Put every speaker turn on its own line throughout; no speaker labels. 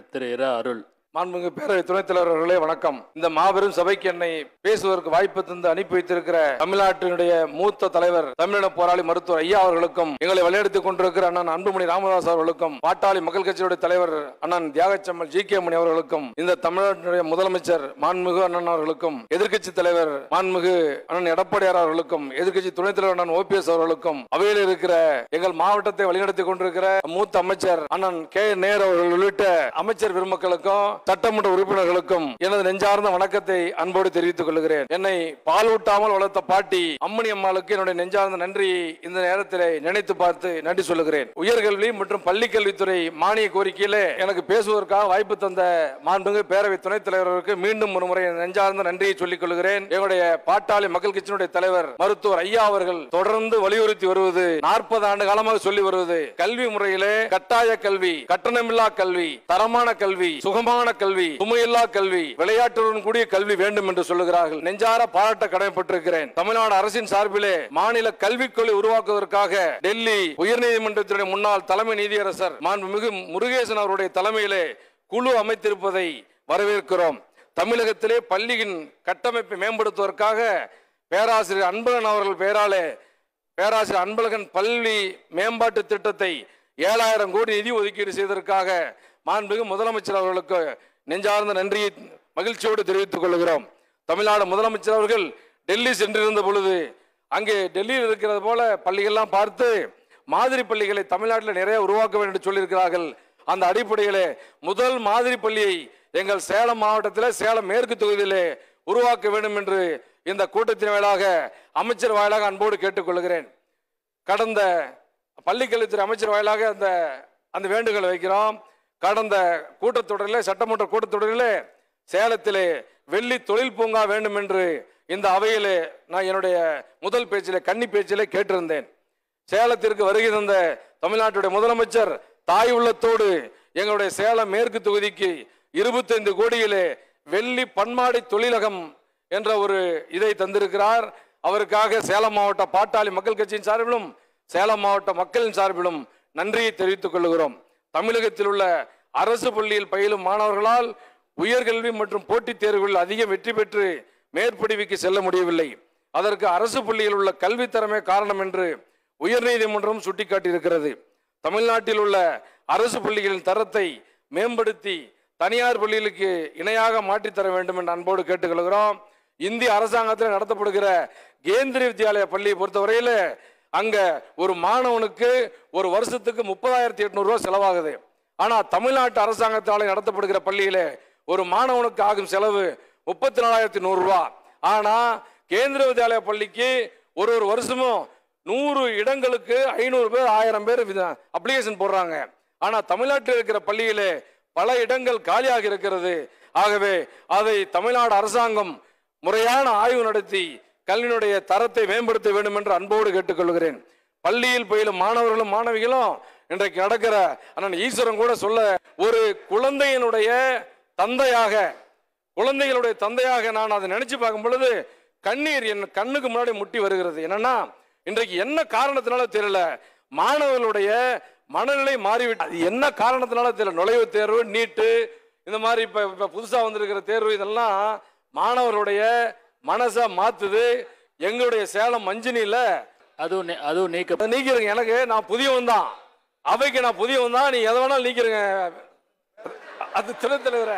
திரு இரா அருள்
மாண்புமிகு பேரவை துணைத் தலைவர் அவர்களே வணக்கம் இந்த மாபெரும் சபைக்கு என்னை பேசுவதற்கு வாய்ப்பு தந்து அனுப்பி வைத்திருக்கிற தமிழ்நாட்டினுடைய மூத்த தலைவர் தமிழின போராளி மருத்துவர் ஐயா அவர்களுக்கும் எங்களை வழிநடத்திக் கொண்டிருக்கிற அண்ணன் அன்புமணி ராமதாஸ் அவர்களுக்கும் பாட்டாளி மக்கள் கட்சியுடைய தலைவர் அண்ணன் தியாகச்சம்மல் ஜி கே மணி அவர்களுக்கும் இந்த தமிழ்நாட்டினுடைய முதலமைச்சர் மாண்புமிகு அண்ணன் அவர்களுக்கும் எதிர்க்கட்சி தலைவர் மாண்புமிகு அண்ணன் எடப்பாடியார் அவர்களுக்கும் எதிர்க்கட்சி துணைத் தலைவர் அண்ணன் ஓபிஎஸ் அவர்களுக்கும் அவையில் இருக்கிற எங்கள் மாவட்டத்தை வழிநடத்திக் கொண்டிருக்கிற மூத்த அமைச்சர் அண்ணன் கே நேர் அவர்கள் உள்ளிட்ட அமைச்சர் பெருமக்களுக்கும் சட்டமன்ற உறுப்பினர்களுக்கும் எனது நெஞ்சார்ந்த வணக்கத்தை அன்போடு தெரிவித்துக் கொள்கிறேன் என்னை பாலூட்டாமல் வளர்த்த பாட்டி அம்மணி அம்மாளுக்கு என்னுடைய நெஞ்சார்ந்த நன்றியை இந்த நேரத்திலே நினைத்து பார்த்து நன்றி சொல்லுகிறேன் உயர்கல்வி மற்றும் பள்ளி கல்வித்துறை மானிய கோரிக்கையிலே எனக்கு பேசுவதற்காக வாய்ப்பு தந்த மாண்புமிகு பேரவை துணைத் தலைவர்களுக்கு மீண்டும் ஒரு முறை என் நெஞ்சார்ந்த நன்றியை சொல்லிக் கொள்கிறேன் எங்களுடைய பாட்டாளி மக்கள் கட்சியினுடைய தலைவர் மருத்துவர் ஐயா அவர்கள் தொடர்ந்து வலியுறுத்தி வருவது நாற்பது ஆண்டு காலமாக சொல்லி வருவது கல்வி முறையிலே கட்டாய கல்வி கட்டணமில்லா கல்வி தரமான கல்வி சுகமான கல்வி சுமையில்லா கல்வி விளையாட்டுடன் கூடிய கல்வி வேண்டும் என்று சொல்லுகிறார்கள் நெஞ்சார பாராட்ட கடமைப்பட்டிருக்கிறேன் தமிழ்நாடு அரசின் சார்பிலே மாநில கல்விக் கொள்கை உருவாக்குவதற்காக டெல்லி உயர்நீதிமன்றத்தினுடைய முன்னாள் தலைமை நீதியரசர் மாண்புமிகு முருகேசன் அவருடைய தலைமையிலே குழு அமைத்திருப்பதை வரவேற்கிறோம் தமிழகத்திலே பள்ளியின் கட்டமைப்பை மேம்படுத்துவதற்காக பேராசிரியர் அன்பழகன் அவர்கள் பெயராலே பேராசிரியர் அன்பழகன் பள்ளி மேம்பாட்டு திட்டத்தை ஏழாயிரம் கோடி நிதி ஒதுக்கீடு செய்ததற்காக மாண்புமிகு முதலமைச்சர் அவர்களுக்கு நெஞ்சார்ந்த நன்றியை மகிழ்ச்சியோடு தெரிவித்துக் கொள்கிறோம் தமிழ்நாடு முதலமைச்சர் அவர்கள் டெல்லி சென்றிருந்த பொழுது அங்கே டெல்லியில் இருக்கிறது போல பள்ளிகள்லாம் பார்த்து மாதிரி பள்ளிகளை தமிழ்நாட்டில் நிறைய உருவாக்க வேண்டும் என்று சொல்லியிருக்கிறார்கள் அந்த அடிப்படையிலே முதல் மாதிரி பள்ளியை எங்கள் சேலம் மாவட்டத்தில் சேலம் மேற்கு தொகுதியிலே உருவாக்க வேண்டும் என்று இந்த கூட்டத்தின் வாயிலாக அமைச்சர் வாயிலாக அன்போடு கேட்டுக்கொள்கிறேன் கடந்த பள்ளிக்கல்வித்துறை அமைச்சர் வாயிலாக அந்த அந்த வேண்டுகோளை வைக்கிறோம் கடந்த கூட்டத்தொடரிலே சட்டமன்ற கூட்டத்தொடரிலே சேலத்திலே வெள்ளி தொழில் பூங்கா வேண்டும் என்று இந்த அவையிலே நான் என்னுடைய முதல் பேச்சிலே கன்னி பேச்சிலே கேட்டிருந்தேன் சேலத்திற்கு வருகை தந்த தமிழ்நாட்டுடைய முதலமைச்சர் தாய் உள்ளத்தோடு எங்களுடைய சேலம் மேற்கு தொகுதிக்கு இருபத்தைந்து கோடியிலே வெள்ளி பன்மாடி தொழிலகம் என்ற ஒரு இதை தந்திருக்கிறார் அவருக்காக சேலம் மாவட்ட பாட்டாளி மக்கள் கட்சியின் சார்பிலும் சேலம் மாவட்ட மக்களின் சார்பிலும் நன்றியை தெரிவித்துக் கொள்கிறோம் தமிழகத்தில் உள்ள அரசு பள்ளியில் பயிலும் மாணவர்களால் உயர்கல்வி மற்றும் போட்டித் தேர்வுகளில் அதிகம் வெற்றி பெற்று மேற்படிவுக்கு செல்ல முடியவில்லை அதற்கு அரசு பள்ளியில் உள்ள கல்வி தரமே காரணம் என்று உயர்நீதிமன்றம் சுட்டிக்காட்டியிருக்கிறது தமிழ்நாட்டில் உள்ள அரசு பள்ளிகளின் தரத்தை மேம்படுத்தி தனியார் பள்ளிகளுக்கு இணையாக மாற்றித் தர வேண்டும் என்று அன்போடு கேட்டுக்கொள்கிறோம் இந்திய அரசாங்கத்தில் நடத்தப்படுகிற கேந்திரிய வித்யாலய பள்ளியை பொறுத்தவரையில் அங்க ஒரு மாணவனுக்கு ஒரு வருஷத்துக்கு முப்பதாயிரத்தி எட்நூறு ரூபாய் செலவாகுது ஆனா தமிழ்நாட்டு அரசாங்கத்தால் நடத்தப்படுகிற பள்ளியில ஒரு மாணவனுக்கு ஆகும் செலவு முப்பத்தி நாலாயிரத்தி நூறு ரூபாய் ஆனா கேந்திர வித்யாலய பள்ளிக்கு ஒரு ஒரு வருஷமும் நூறு இடங்களுக்கு ஐநூறு பேர் ஆயிரம் பேர் அப்ளிகேஷன் போடுறாங்க ஆனா தமிழ்நாட்டில் இருக்கிற பள்ளியிலே பல இடங்கள் காலியாக இருக்கிறது ஆகவே அதை தமிழ்நாடு அரசாங்கம் முறையான ஆய்வு நடத்தி கல்வியினுடைய தரத்தை மேம்படுத்த வேண்டும் என்று அன்போடு கேட்டுக்கொள்கிறேன் பள்ளியில் பயிலும் மாணவர்களும் மாணவிகளும் இன்றைக்கு நடக்கிற அண்ணன் ஈஸ்வரன் கூட சொல்ல ஒரு குழந்தையினுடைய தந்தையாக குழந்தைகளுடைய தந்தையாக நான் அதை நினைச்சு பார்க்கும் பொழுது கண்ணீர் என் கண்ணுக்கு முன்னாடி முட்டி வருகிறது என்னன்னா இன்றைக்கு என்ன காரணத்தினால தெரியல மாணவர்களுடைய மனநிலை மாறிவிட்டு அது என்ன காரணத்தினால தெரியல நுழைவுத் தேர்வு நீட்டு இந்த மாதிரி இப்ப இப்ப புதுசா வந்திருக்கிற தேர்வு இதெல்லாம் மாணவர்களுடைய மனசை மாத்துது எங்களுடைய சேலம் மஞ்சினியில
அதுவும் நீ- அதுவும் நீக்க
அதை நீக்கிருங்க எனக்கு நான் புதியவன் தான் அவைக்கு நான் புதியவன் தான் நீ எதை வேணாலும் நீக்கிருங்க அது துணைத் தலைவர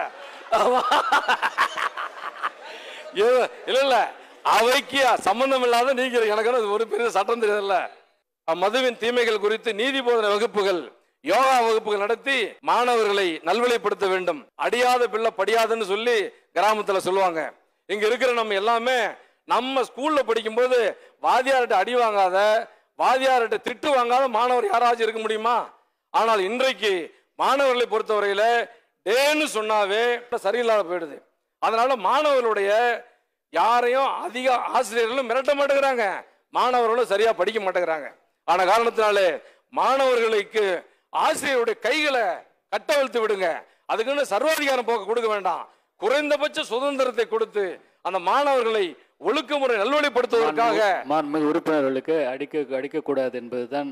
இல்ல இல்ல அவைக்கு சம்பந்தம் இல்லாத நீக்கிறேன் எனக்கு அது ஒரு பெரிய சட்டம் தெரியல மதுவின் தீமைகள் குறித்து நீதி போதனை வகுப்புகள் யோகா வகுப்புகள் நடத்தி மாணவர்களை நல்வழிப்படுத்த வேண்டும் அடியாத பிள்ளை படியாதுன்னு சொல்லி கிராமத்துல சொல்லுவாங்க இங்க இருக்கிற நம்ம எல்லாமே நம்ம ஸ்கூல்ல படிக்கும்போது வாத்தியார்கிட்ட அடி வாங்காத வாத்தியார்கிட்ட திட்டு வாங்காத மாணவர் யாராச்சும் இருக்க முடியுமா ஆனால் இன்றைக்கு மாணவர்களை பொறுத்தவரையில டேன்னு சொன்னாவே சரியில்லாத போயிடுது அதனால மாணவர்களுடைய யாரையும் அதிக ஆசிரியர்களும் மிரட்ட மாட்டேங்கிறாங்க மாணவர்களும் சரியா படிக்க மாட்டேங்கிறாங்க ஆன காரணத்தினாலே மாணவர்களுக்கு ஆசிரியருடைய கைகளை கட்டவிழ்த்து விடுங்க அதுக்குன்னு சர்வாதிகாரம் போக்க கொடுக்க வேண்டாம் குறைந்தபட்ச சுதந்திரத்தை கொடுத்து அந்த மாணவர்களை ஒழுக்கமுறை நல்வழிப்படுத்துவதற்காக
மாண்புமிகு உறுப்பினர்களுக்கு அடிக்க அடிக்கக்கூடாது என்பதுதான்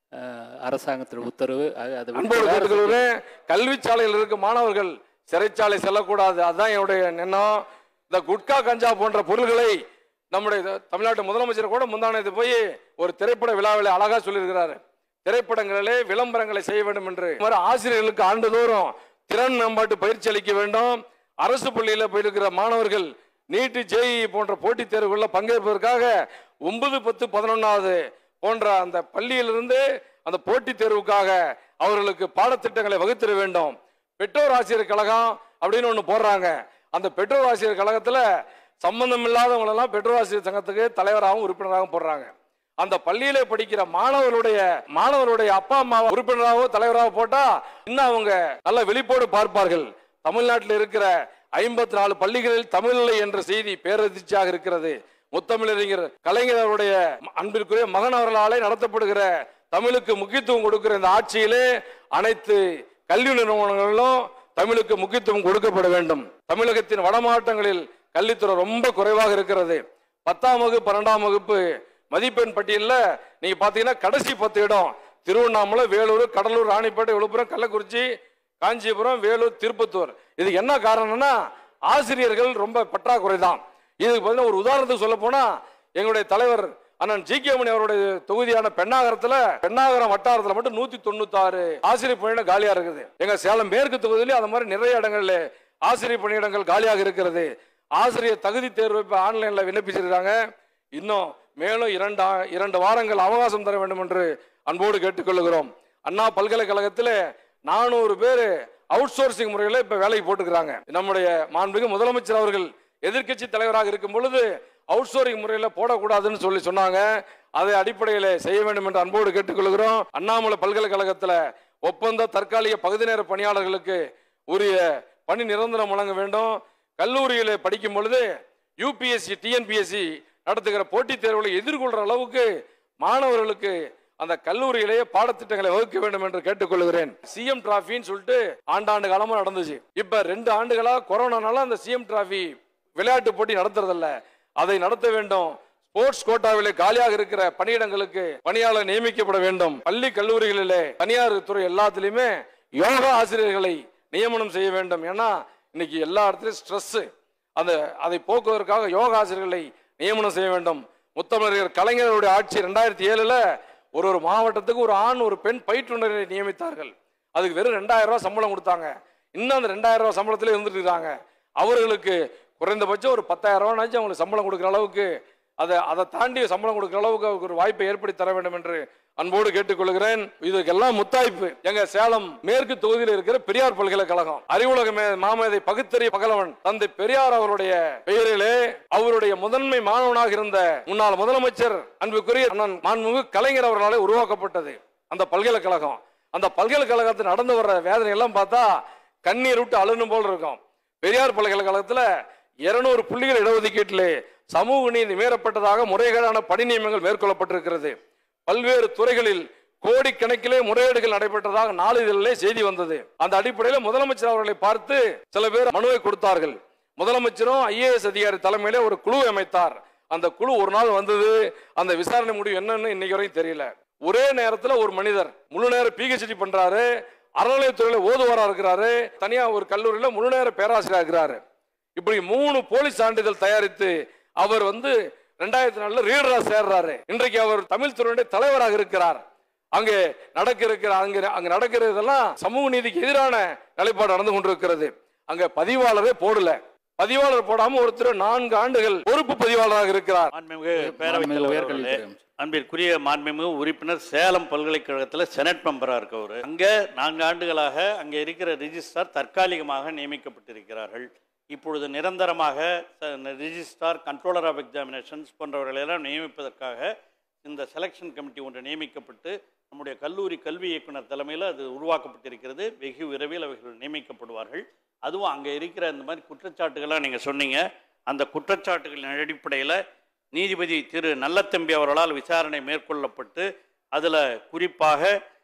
அஹ், அரசாங்கத்தின் உத்தரவு அது அதை விட்டு
அன்போடு
வேற
கேட்டுக்கொள்கிறேன் கல்வி சாலையில் இருக்க மாணவர்கள் சிறைச்சாலை செல்லக்கூடாது அதுதான் என்னுடைய எண்ணம் இந்த குட்கா கஞ்சா போன்ற பொருள்களை நம்முடைய த- தமிழ்நாட்டு முதலமைச்சர் கூட முந்தானத்து போய் ஒரு திரைப்பட விழாவில் அழகா சொல்லியிருக்கிறாரு திரைப்படங்களிலே விளம்பரங்களை செய்ய வேண்டும் என்று இது மாதிரி ஆசிரியர்களுக்கு ஆண்டுதோறும் திறன் மேம்பாட்டு பயிற்சி அளிக்க வேண்டும் அரசு பள்ளியில போயிருக்கிற மாணவர்கள் நீட்டு ஜேஇ போன்ற போட்டித் தேர்வுகளில் பங்கேற்பதற்காக ஒன்பது பத்து பதினொன்னாவது போன்ற அந்த பள்ளியிலிருந்து அந்த போட்டித் தேர்வுக்காக அவர்களுக்கு பாடத்திட்டங்களை வகுத்திட வேண்டும் பெற்றோர் ஆசிரியர் கழகம் அப்படின்னு ஒன்று போடுறாங்க அந்த பெற்றோர் ஆசிரியர் கழகத்தில் சம்பந்தம் இல்லாதவங்களெல்லாம் பெற்றோர் ஆசிரியர் சங்கத்துக்கு தலைவராகவும் உறுப்பினராகவும் போடுறாங்க அந்த பள்ளியிலே படிக்கிற மாணவர்களுடைய மாணவருடைய அப்பா அம்மா உறுப்பினராகவோ தலைவராக போட்டா இன்னும் அவங்க நல்ல வெளிப்போடு பார்ப்பார்கள் தமிழ்நாட்டில் இருக்கிற ஐம்பத்தி நாலு பள்ளிகளில் தமிழில்லை என்ற செய்தி பேரதிர்ச்சியாக இருக்கிறது முத்தமிழறிஞர் கலைஞர் அவருடைய அன்பிற்குரிய மகன் அவர்களாலே நடத்தப்படுகிற தமிழுக்கு முக்கியத்துவம் கொடுக்கிற இந்த ஆட்சியிலே அனைத்து கல்வி நிறுவனங்களிலும் தமிழுக்கு முக்கியத்துவம் கொடுக்கப்பட வேண்டும் தமிழகத்தின் வட மாவட்டங்களில் கல்வித்துறை ரொம்ப குறைவாக இருக்கிறது பத்தாம் வகுப்பு பன்னெண்டாம் வகுப்பு மதிப்பெண் பட்டியலில் நீங்க பாத்தீங்கன்னா கடைசி பத்து இடம் திருவண்ணாமலை வேலூர் கடலூர் ராணிப்பேட்டை விழுப்புரம் கள்ளக்குறிச்சி காஞ்சிபுரம் வேலூர் திருப்பத்தூர் இதுக்கு என்ன காரணம்னா ஆசிரியர்கள் ரொம்ப பற்றாக்குறை தான் இதுக்கு பார்த்தீங்கன்னா ஒரு உதாரணத்துக்கு சொல்ல போனா எங்களுடைய தலைவர் அண்ணன் ஜி கே மணி அவருடைய தொகுதியான பெண்ணாகரத்துல பெண்ணாகரம் வட்டாரத்துல மட்டும் நூத்தி தொண்ணூத்தாறு ஆசிரியர் பணியிடம் காலியா இருக்குது எங்க சேலம் மேற்கு தொகுதியிலே அந்த மாதிரி நிறைய இடங்கள்ல ஆசிரியர் பணியிடங்கள் காலியாக இருக்கிறது ஆசிரியர் தகுதி தேர்வு இப்ப ஆன்லைன்ல விண்ணப்பிச்சிருக்காங்க இன்னும் மேலும் இரண்டு ஆ- இரண்டு வாரங்கள் அவகாசம் தர வேண்டும் என்று அன்போடு கேட்டுக்கொள்கிறோம் அண்ணா பல்கலைக்கழகத்தில் நானூறு பேர் அவுட் சோர்சிங் முறையில் இப்ப வேலைக்கு போட்டுக்கிறாங்க நம்முடைய மாண்புமிகு முதலமைச்சர் அவர்கள் எதிர்க்கட்சி தலைவராக இருக்கும் பொழுது அவுட் சோர்சிங் முறையில் போடக்கூடாதுன்னு சொல்லி சொன்னாங்க அதை அடிப்படையில் செய்ய வேண்டும் என்று அன்போடு கேட்டுக்கொள்கிறோம் அண்ணாமலை பல்கலைக்கழகத்தில் ஒப்பந்த தற்காலிக பகுதி நேர பணியாளர்களுக்கு உரிய பணி நிரந்தரம் வழங்க வேண்டும் கல்லூரியில் படிக்கும் பொழுது யூபிஎஸ்சி டிஎன்பிஎஸ்சி நடத்துகிற போட்டித் தேர்வுகளை எதிர்கொள்ற அளவுக்கு மாணவர்களுக்கு அந்த கல்லூரியிலேயே பாடத்திட்டங்களை வகுக்க வேண்டும் என்று கேட்டுக்கொள்கிறேன் சிஎம் டிராஃபின்னு சொல்லிட்டு ஆண்டாண்டு காலமா நடந்துச்சு இப்ப ரெண்டு ஆண்டுகளா கொரோனானால அந்த சிஎம் டிராஃபி விளையாட்டு போட்டி நடத்துறதில்ல அதை நடத்த வேண்டும் ஸ்போர்ட்ஸ் கோட்டாவிலே காலியாக இருக்கிற பணியிடங்களுக்கு பணியாளர் நியமிக்கப்பட வேண்டும் பள்ளி கல்லூரிகளிலே தனியார் துறை எல்லாத்துலயுமே யோகா ஆசிரியர்களை நியமனம் செய்ய வேண்டும் ஏன்னா இன்னைக்கு எல்லா இடத்துலயும் ஸ்ட்ரெஸ் அந்த அதை போக்குவதற்காக யோகா ஆசிரியர்களை நியமனம் செய்ய வேண்டும் முத்தமிழர் கலைஞருடைய ஆட்சி ரெண்டாயிரத்தி ஏழுல ஒரு ஒரு மாவட்டத்துக்கு ஒரு ஆண் ஒரு பெண் பயிற்றுனரை நியமித்தார்கள் அதுக்கு வெறும் ரெண்டாயிரம் ரூபாய் சம்பளம் கொடுத்தாங்க இன்னும் அந்த ரெண்டாயிரம் ரூபாய் சம்பளத்திலே இருந்துட்டு இருக்காங்க அவர்களுக்கு குறைந்தபட்சம் ஒரு பத்தாயிரம் ரூபாய்னாச்சும் அவங்களுக்கு சம்பளம் கொடுக்குற அளவுக்கு அதை அதை தாண்டி சம்பளம் கொடுக்குற அளவுக்கு அவருக்கு ஒரு வாய்ப்பை ஏற்படுத்தி தர வேண்டும் என்று அன்போடு கேட்டுக்கொள்கிறேன் இதுக்கெல்லாம் முத்தாய்ப்பு எங்க சேலம் மேற்கு தொகுதியில் இருக்கிற பெரியார் பல்கலைக்கழகம் அறிவுலக மே- மாமேதை பகுத்தறி பகலவன் தந்தை பெரியார் அவருடைய பெயரிலே அவருடைய முதன்மை மாணவனாக இருந்த முன்னாள் முதலமைச்சர் அன்புக்குரிய அண்ணன் மாண்புமிகு கலைஞர் அவர்களாலே உருவாக்கப்பட்டது அந்த பல்கலைக்கழகம் அந்த பல்கலைக்கழகத்தில் நடந்து வர்ற வேதனை எல்லாம் பார்த்தா கண்ணீர் விட்டு அழுணும் போல் இருக்கும் பெரியார் பல்கலைக்கழகத்துல இருநூறு புள்ளிகள் இடஒதுக்கீட்டிலே சமூக நீதி மீறப்பட்டதாக முறைகேடான பணி நியமனங்கள் மேற்கொள்ளப்பட்டிருக்கிறது பல்வேறு துறைகளில் கோடிக்கணக்கிலே முறைகேடுகள் நடைபெற்றதாக நாளிதழிலே செய்தி வந்தது அந்த அடிப்படையில் முதலமைச்சர் அவர்களை பார்த்து சில பேர் மனுவை கொடுத்தார்கள் முதலமைச்சரும் ஐஏஎஸ் அதிகாரி தலைமையிலே ஒரு குழு அமைத்தார் அந்த குழு ஒரு நாள் வந்தது அந்த விசாரணை முடிவு என்னன்னு இன்னைக்கு வரைக்கும் தெரியல ஒரே நேரத்துல ஒரு மனிதர் முழு நேர பிஹெச்டி பண்றாரு அறநிலையத்துறையில ஓதுவாரா இருக்கிறாரு தனியா ஒரு கல்லூரியில முழு நேர பேராசிரியரா இருக்கிறாரு இப்படி மூணு போலீஸ் சான்றிதழ் தயாரித்து அவர் வந்து ரெண்டாயிரத்தி நாலுல ரீடரா சேர்றாரு இன்றைக்கு அவர் தமிழ் துறையுடைய தலைவராக இருக்கிறார் அங்கே நடக்க இருக்கிற அங்க அங்க நடக்கிறதெல்லாம் சமூக நீதிக்கு எதிரான நிலைப்பாடு நடந்து கொண்டிருக்கிறது அங்க பதிவாளரே போடல பதிவாளர் போடாம ஒருத்தர் நான்கு ஆண்டுகள் பொறுப்பு பதிவாளராக இருக்கிறார்
மாண்புமிகு பேரவைத்
மாண்புமிகு
தலைவர்
உயர்கல்வித்துறை
அவர்களே,
அமைச்சர்.
அன்பிற்குரிய மாண்புமிகு உறுப்பினர் சேலம் பல்கலைக்கழகத்தில் செனட் மெம்பராக இருக்கவர் அங்கே நான்கு ஆண்டுகளாக அங்கே இருக்கிற ரிஜிஸ்ட்ரார் தற்காலிகமாக நியமிக்கப்பட்டிருக்கிறார்கள் இப்பொழுது நிரந்தரமாக ரிஜிஸ்ட்ரார் கண்ட்ரோலர் ஆஃப் எக்ஸாமினேஷன்ஸ் போன்றவர்களெல்லாம் நியமிப்பதற்காக இந்த செலெக்ஷன் கமிட்டி ஒன்று நியமிக்கப்பட்டு நம்முடைய கல்லூரி கல்வி இயக்குனர் தலைமையில் அது உருவாக்கப்பட்டிருக்கிறது வெகு விரைவில் அவைகள் நியமிக்கப்படுவார்கள் அதுவும் அங்கே இருக்கிற இந்த மாதிரி குற்றச்சாட்டுகள்லாம் நீங்கள் சொன்னீங்க அந்த குற்றச்சாட்டுகளின் அடிப்படையில் நீதிபதி திரு நல்லத்தம்பி அவர்களால் விசாரணை மேற்கொள்ளப்பட்டு அதில் குறிப்பாக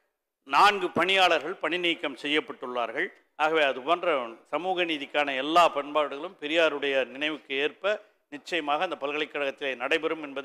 நான்கு பணியாளர்கள் பணி நீக்கம் செய்யப்பட்டுள்ளார்கள் ஆகவே அது போன்ற சமூக நீதிக்கான எல்லா பண்பாடுகளும் பெரியாருடைய நினைவுக்கு ஏற்ப நிச்சயமாக அந்த பல்கலைக்கழகத்திலே நடைபெறும் என்பதை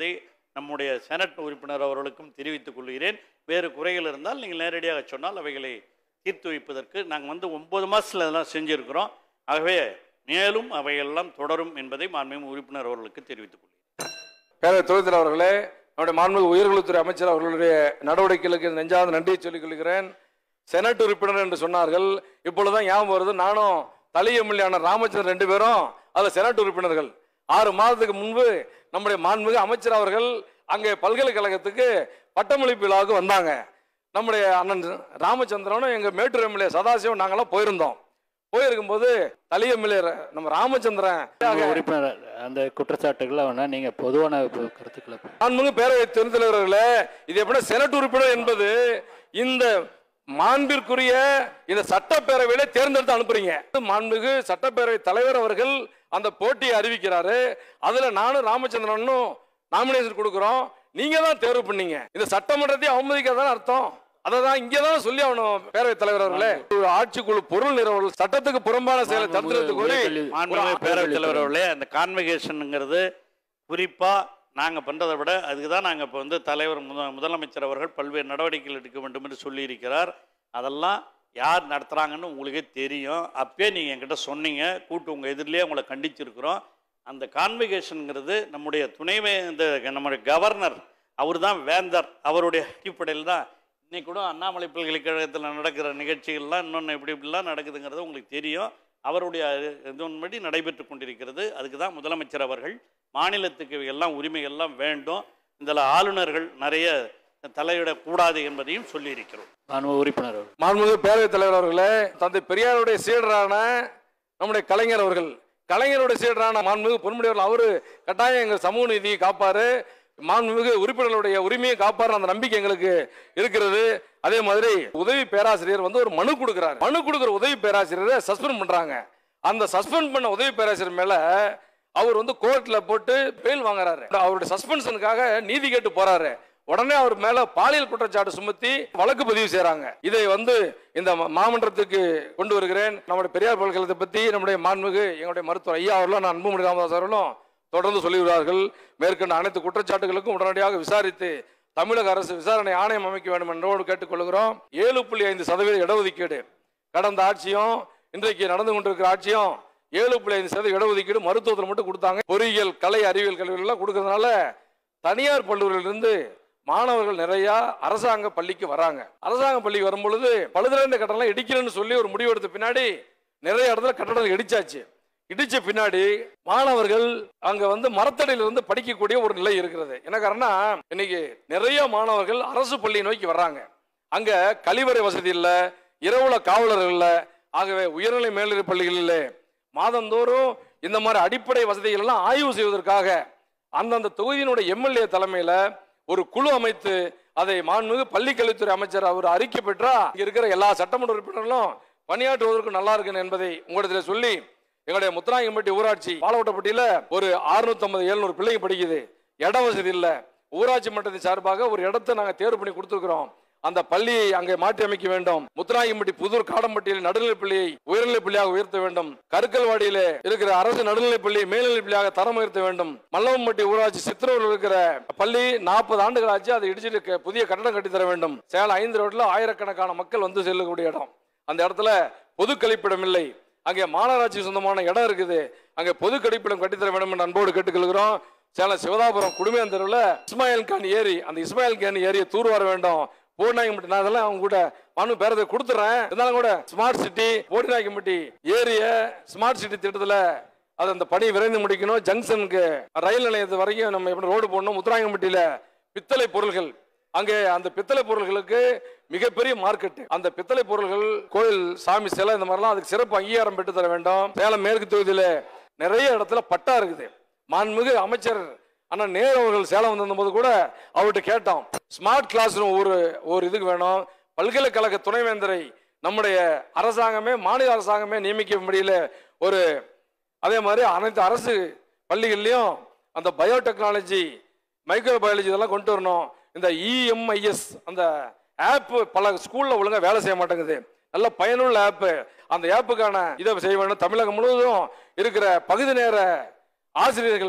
நம்முடைய செனட் உறுப்பினர் அவர்களுக்கும் தெரிவித்துக் கொள்கிறேன் வேறு குறைகள் இருந்தால் நீங்கள் நேரடியாக சொன்னால் அவைகளை தீர்த்து வைப்பதற்கு நாங்கள் வந்து ஒன்பது மாதத்தில் இதெல்லாம் செஞ்சுருக்கிறோம் ஆகவே மேலும் அவையெல்லாம் தொடரும் என்பதை மாண்புமிகு உறுப்பினர் அவர்களுக்கு தெரிவித்துக் கொள்கிறேன்
பேரவை துறைத்தலைவர் அவர்களே நம்முடைய மாண்புமிகு உயர்கல்வித்துறை அமைச்சர் அவர்களுடைய நடவடிக்கைகளுக்கு நெஞ்சார்ந்த நன்றியை சொல்லிக் கொள்கிறேன் செனட் உறுப்பினர் என்று சொன்னார்கள் இப்பொழுதுதான் ஞாபகம் வருது நானும் தலி எம்எல்ஏ ராமச்சந்திரன் ரெண்டு பேரும் அதுல செனட் உறுப்பினர்கள் ஆறு மாதத்துக்கு முன்பு நம்முடைய மாண்புமிகு அமைச்சர் அவர்கள் அங்கே பல்கலைக்கழகத்துக்கு பட்டமளிப்பு விழாவுக்கு வந்தாங்க நம்முடைய அண்ணன் ராமச்சந்திரனும் எங்க மேட்டூர் எம்எல்ஏ சதாசிவம் நாங்கெல்லாம் போயிருந்தோம் போயிருக்கும்போது தலி எம்எல்ஏ நம்ம ராமச்சந்திரன்
உங்க உறுப்பினர் அந்த குற்றச்சாட்டுகளை வேணா நீங்க பொதுவான ப- கருத்துக்களை ப-
மாண்புமிகு பேரவை துணைத்தலைவர்களே இது எப்படி செனட் உறுப்பினர் என்பது இந்த மாண்பிற்குரிய இந்த சட்டப்பேரவையில தேர்ந்தெடுத்து அனுப்புறீங்க மாண்புமிகு சட்டப்பேரவை தலைவர் அவர்கள் அந்த போட்டியை அறிவிக்கிறாரு அதுல நானும் ராமச்சந்திரனும் நாமினேஷன் கொடுக்குறோம் நீங்க தான் தேர்வு பண்ணீங்க இந்த சட்டமன்றத்தை அவமதிக்காதான் அர்த்தம் அதை தான் இங்கே தான் சொல்லி ஆகணும் பேரவைத் தலைவர் அவர்களே ஒரு ஆட்சிக்குழு பொருள் நிறுவனம் சட்டத்துக்கு புறம்பான செயலை தடுத்து கோரி
உயர்கல்வி-
மாண்புமிகு பேரவைத் தலைவர் அவர்களே அந்த கான்வெகேஷனுங்கிறது குறிப்பாக நாங்கள் பண்ணுறதை விட அதுக்கு தான் நாங்கள் இப்போ வந்து தலைவர் முத முதலமைச்சர் அவர்கள் பல்வேறு நடவடிக்கைகள் எடுக்க வேண்டும் என்று சொல்லியிருக்கிறார் அதெல்லாம் யார் நடத்துகிறாங்கன்னு உங்களுக்கே தெரியும் அப்பயே நீங்கள் என்கிட்ட சொன்னீங்க கூட்டு உங்கள் எதிரிலே உங்களை கண்டிச்சிருக்கிறோம் அந்த கான்வெகேஷனுங்கிறது நம்முடைய துணைவே இந்த நம்முடைய கவர்னர் அவர் தான் வேந்தர் அவருடைய அடிப்படையில் தான் இன்னைக்கு கூட அண்ணாமலை பல்கலைக்கழகத்தில் நடக்கிற நிகழ்ச்சிகள்லாம் இன்னொன்று எப்படி இப்படிலாம் நடக்குதுங்கிறது உங்களுக்கு தெரியும் அவருடைய இதன்படி நடைபெற்று கொண்டிருக்கிறது அதுக்கு தான் முதலமைச்சர் அவர்கள் மாநிலத்துக்கு எல்லாம் உரிமைகள்லாம் வேண்டும் இதில் ஆளுநர்கள் நிறைய தலையிடக்கூடாது என்பதையும் சொல்லியிருக்கிறோம்
மாண்பு உறுப்பினர் அவர்கள்.
மாண்புமிகு பேரவைத் தலைவர் அவர்களே தந்தை பெரியாருடைய சீடரான நம்முடைய கலைஞர் அவர்கள் கலைஞருடைய சீடரான மாண்புமிகு பொன்முடியவர்கள் அவரு கட்டாயம் எங்கள் சமூக நீதியை காப்பாரு மாண்புமிகு உறுப்பினர்களுடைய உரிமையை காப்பாரு அந்த நம்பிக்கை எங்களுக்கு இருக்கிறது அதே மாதிரி உதவி பேராசிரியர் வந்து ஒரு மனு கொடுக்கிறார் மனு கொடுக்குற உதவி பேராசிரியரை சஸ்பெண்ட் பண்றாங்க அந்த சஸ்பெண்ட் பண்ண உதவி பேராசிரியர் மேல அவர் வந்து கோர்ட்ல போட்டு பெயில் வாங்குறாரு அவருடைய சஸ்பென்ஷனுக்காக நீதி கேட்டு போறாரு உடனே அவர் மேல பாலியல் குற்றச்சாட்டு சுமத்தி வழக்கு பதிவு செய்றாங்க இதை வந்து இந்த மா- மாமன்றத்துக்கு கொண்டு வருகிறேன் நம்முடைய பெரியார் பல்கலைக்கழகத்தை பத்தி நம்முடைய மாண்புமிகு எங்களுடைய மருத்துவர் ஐயா அவர்களும் நான் அன்புமணி ராமதாஸ் அவர்களும் தொடர்ந்து சொல்லி வருவார்கள் மேற்கண்ட அனைத்து குற்றச்சாட்டுகளுக்கும் உடனடியாக விசாரித்து தமிழக அரசு விசாரணை ஆணையம் அமைக்க வேண்டும் என்றோடு கேட்டுக்கொள்கிறோம் ஏழு புள்ளி ஐந்து சதவீத இடஒதுக்கீடு கடந்த ஆட்சியும் இன்றைக்கு நடந்து கொண்டிருக்கிற ஆட்சியும் ஏழு புள்ளி ஐந்து சதவீத இடஒதுக்கீடு மருத்துவத்தில் மட்டும் கொடுத்தாங்க பொறியியல் கலை அறிவியல் கல்விகள்லாம் கொடுக்கறதுனால தனியார் பள்ளிகளிலிருந்து மாணவர்கள் நிறைய அரசாங்க பள்ளிக்கு வராங்க அரசாங்க பள்ளிக்கு வரும் பொழுது பழுதுலேந்த கட்டணம் இடிக்கிறேன்னு சொல்லி ஒரு முடிவு எடுத்த பின்னாடி நிறைய இடத்துல கட்டடங்கள் இடிச்சாச்சு இடிச்ச பின்னாடி மாணவர்கள் அங்க வந்து மரத்தடியில இருந்து படிக்கக்கூடிய ஒரு நிலை இருக்கிறது என்ன காரணம் இன்னைக்கு நிறைய மாணவர்கள் அரசு பள்ளி நோக்கி வர்றாங்க அங்க கழிவறை வசதி இல்ல இரவுல காவலர்கள் இல்ல ஆகவே உயர்நிலை மேல்நிலை பள்ளிகளில் மாதந்தோறும் இந்த மாதிரி அடிப்படை வசதிகள் எல்லாம் ஆய்வு செய்வதற்காக அந்தந்த தொகுதியினுடைய எம்எல்ஏ தலைமையில ஒரு குழு அமைத்து அதை மாண்புமிகு பள்ளிக்கல்வித்துறை அமைச்சர் அவர் அறிக்கை பெற்றா இங்க இருக்கிற எல்லா சட்டமன்ற உறுப்பினர்களும் பணியாற்றுவதற்கு நல்லா இருக்கு என்பதை உங்களிடத்தில் சொல்லி எங்களுடைய முத்துராயம்பட்டி ஊராட்சி பாலவட்டப்பட்டியில ஒரு 650 700 பிள்ளைங்க படிக்குது இட வசதி இல்ல ஊராட்சி மன்றத்தின் சார்பாக ஒரு இடத்தை நாங்க தேர்வு பண்ணி கொடுத்துருக்கிறோம் அந்த பள்ளியை அங்கே மாற்றி அமைக்க வேண்டும் முத்துராயம்பட்டி புதூர் காடம்பட்டியில் நடுநிலைப் பள்ளியை உயர்நிலைப் பள்ளியாக உயர்த்த வேண்டும் கருக்கல்வாடியிலே இருக்கிற அரசு நடுநிலைப் பள்ளி மேல்நிலைப் பள்ளியாக தரம் உயர்த்த வேண்டும் மல்லவம்பட்டி ஊராட்சி சித்திரூரில் இருக்கிற பள்ளி நாற்பது ஆண்டுகள் ஆச்சு அதை இடிச்சிட்டு க- புதிய கட்டடம் கட்டி தர வேண்டும் சேலம் ஐந்து ரோட்ல ஆயிரக்கணக்கான மக்கள் வந்து செல்லக்கூடிய இடம் அந்த இடத்துல பொது கழிப்பிடம் இல்லை அங்கே மாநகராட்சி சொந்தமான இடம் இருக்குது அங்கே பொது கழிப்பிடம் கட்டித்தர வேண்டும் என்று அன்போடு கேட்டுக்கொள்கிறோம் சேலம் சிவதாபுரம் குடும்பம் தெருவில் இஸ்மாயில் கான் ஏரி அந்த இஸ்மாயில் கான் ஏரியை தூர்வார வேண்டும் போடிநாயக்கம்பட்டி நான் அதெல்லாம் அவங்க கூட மனு பேரத்தை கொடுத்துறேன் இருந்தாலும் கூட smart city Bodinayakkampatti area smart city திட்டத்துல அது அந்த பணி விரைந்து முடிக்கணும் ஜங்ஷனுக்கு ரயில் நிலையத்து வரைக்கும் நம்ம எப்படி ரோடு போடணும் முத்துராயம்பட்டியில பித்தளை பொருள்கள் அங்கே அந்த பித்தளை பொருள்களுக்கு மிகப்பெரிய மார்க்கெட் அந்த பித்தளை பொருள்கள் கோயில் சாமி சிலை இந்த மாதிரிலாம் அதுக்கு சிறப்பு அங்கீகாரம் பெற்று தர வேண்டும் சேலம் மேற்கு தொகுதியில நிறைய இடத்துல பட்டா இருக்குது மாண்புமிகு அமைச்சர் அண்ணா நேரு அவர்கள் சேலம் வந்திருந்தபோது கூட அவர்கிட்ட கேட்டோம் ஸ்மார்ட் கிளாஸ் ரூம் ஒரு ஒரு இதுக்கு வேணும் பல்கலைக்கழக துணைவேந்தரை நம்முடைய அரசாங்கமே மாநில அரசாங்கமே நியமிக்க முடியல ஒரு அதே மாதிரி அனைத்து அரசு பள்ளிகள்லையும் அந்த பயோடெக்னாலஜி மைக்ரோ பயாலஜி இதெல்லாம் கொண்டு வரணும் இந்த இஎம்ஐஎஸ் அந்த ஆப் பல ஸ்கூல்ல ஒழுங்கா வேலை செய்ய மாட்டேங்குது நல்ல பயனுள்ள ஆப் அந்த ஆப்புக்கான இதை செய்ய வேண்டும் தமிழகம் முழுவதும் இருக்கிற பகுதி நேர ஆசிரியர்கள்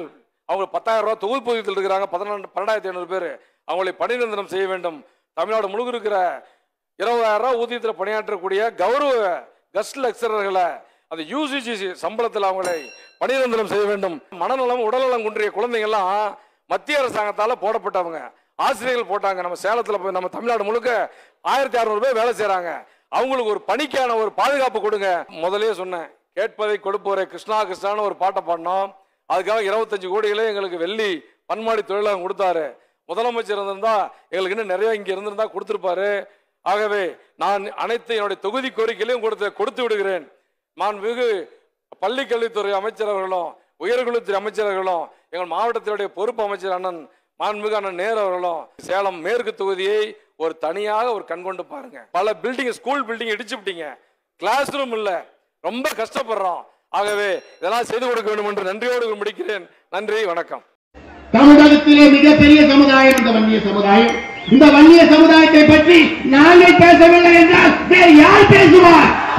அவங்க பத்தாயிரம் ரூபாய் தொகுப்பூதியத்தில் இருக்கிறாங்க பதினொன்று பன்னெண்டாயிரத்தி ஐநூறு பேர் அவங்களை பணி நிரந்தரம் செய்ய வேண்டும் தமிழ்நாடு முழுக்க இருக்கிற இருபதாயிரம் ரூபாய் ஊதியத்தில் பணியாற்றக்கூடிய கௌரவ கஸ்ட் லெக்சரர்களை அந்த யூசிசி சம்பளத்தில் அவங்களை பணி நிரந்தரம் செய்ய வேண்டும் மனநலம் உடல்நலம் குன்றிய குழந்தைங்கள்லாம் மத்திய அரசாங்கத்தால போடப்பட்டவங்க ஆசிரியர்கள் போட்டாங்க நம்ம சேலத்தில் போய் நம்ம தமிழ்நாடு முழுக்க ஆயிரத்தி அறுநூறு பேர் வேலை செய்றாங்க அவங்களுக்கு ஒரு பணிக்கான ஒரு பாதுகாப்பு கொடுங்க முதல்லயே சொன்னேன் கேட்பதை கொடுப்போரே கிருஷ்ணா கிருஷ்ணான்னு ஒரு பாட்டை பாடினோம் அதுக்காக இருபத்தஞ்சு கோடிகளே எங்களுக்கு வெள்ளி பன்மாடி தொழிலாளர் கொடுத்தாரு முதலமைச்சர் இருந்திருந்தா எங்களுக்கு இன்னும் நிறைய இங்க இருந்திருந்தா கொடுத்திருப்பாரு ஆகவே நான் அனைத்து என்னுடைய தொகுதி கோரிக்கையிலையும் கொடுத்து கொடுத்து விடுகிறேன் நான் வெகு பள்ளி கல்வித்துறை அமைச்சர் அவர்களும் உயர்கல்வித்துறை அமைச்சர்களும் எங்கள் மாவட்டத்தினுடைய பொறுப்பு அமைச்சர் அண்ணன் மாண்புமிகு அண்ணன் நேரு அவர்களும் சேலம் மேற்கு தொகுதியை ஒரு தனியாக ஒரு கண் கொண்டு பாருங்க பல பில்டிங் ஸ்கூல் பில்டிங் இடிச்சு விட்டீங்க கிளாஸ் ரூம் இல்ல ரொம்ப கஷ்டப்படுறோம் ஆகவே இதெல்லாம் செய்து கொடுக்க வேண்டும் என்று நன்றியோடு முடிக்கிறேன் நன்றி வணக்கம்
தமிழகத்திலே மிகப்பெரிய சமுதாயம் இந்த வன்னிய சமுதாயம் இந்த வன்னிய சமுதாயத்தை பற்றி நாங்கள் பேசவில்லை என்றால் வேறு யார் பேசுவார்